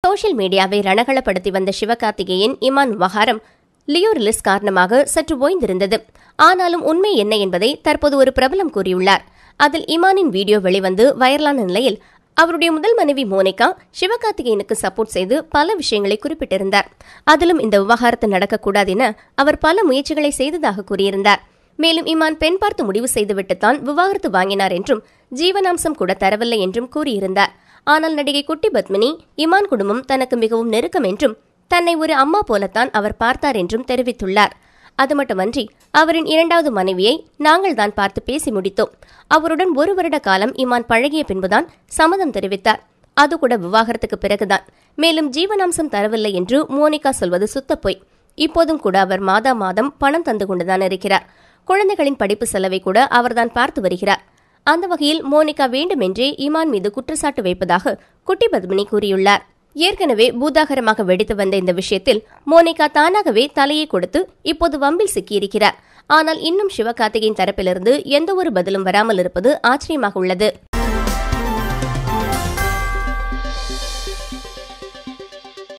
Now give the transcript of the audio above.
social மீடியாவை ரணகளப்படுத்தி வந்த சிவகார்த்திகேயன் இமான் விவகாரம் லியோ ரிலீஸ் காரணமாக சற்று ஓய்ந்திருந்தது ஆனாலும் உண்மை என்ன என்பதை தற்போது ஒரு பிரபலம் கூறியுள்ளார் அதில் இமானின் வீடியோ வெளிவந்து வைரலான நிலையில் அவருடைய முதல் மனைவி மோனிகா சிவகார்த்திகேயனுக்கு சப்போர்ட் செய்து பல விஷயங்களை குறிப்பிட்டிருந்தார் அதிலும் இந்த விவகாரத்து நடக்கக்கூடாது என அவர் பல முயற்சிகளை செய்ததாக கூறியிருந்தார் மேலும் இமான் பெண் பார்த்து முடிவு செய்துவிட்டுத்தான் விவாகரத்து வாங்கினார் என்றும் ஜீவனாம்சம் கூட தரவில்லை என்றும் கூறியிருந்தார் ஆனால் நடிகை குட்டி பத்மினி இமான் குடும்பம் தனக்கு மிகவும் நெருக்கம் என்றும் தன்னை ஒரு அம்மா போலத்தான் அவர் பார்த்தார் என்றும் தெரிவித்துள்ளார் அது மட்டுமன்றி அவரின் இரண்டாவது மனைவியை நாங்கள் தான் பார்த்து பேசி முடித்தோம் அவருடன் ஒரு வருட காலம் இமான் பழகிய பின்புதான் சம்மதம் தெரிவித்தார் அது கூட விவாகரத்துக்கு பிறகுதான் மேலும் ஜீவனாம்சம் தரவில்லை என்று மோனிகா சொல்வது சுத்தப் பொய் இப்போதும் கூட அவர் மாதா மாதம் பணம் தந்து கொண்டுதான் இருக்கிறார் குழந்தைகளின் படிப்பு செலவை கூட அவர்தான் பார்த்து வருகிறார் அந்த வகையில் மோனிகா வேண்டுமென்றே இமான் மீது குற்றச்சாட்டு வைப்பதாக குட்டி பத்மினி கூறியுள்ளார் ஏற்கனவே பூதாகரமாக வெடித்து வந்த இந்த விஷயத்தில் மோனிகா தானாகவே தலையை கொடுத்து இப்போது வம்பில் சிக்கியிருக்கிறார் ஆனால் இன்னும் சிவகார்த்திகேயன் தரப்பிலிருந்து எந்த ஒரு பதிலும் வராமல் இருப்பது ஆச்சரியமாக உள்ளது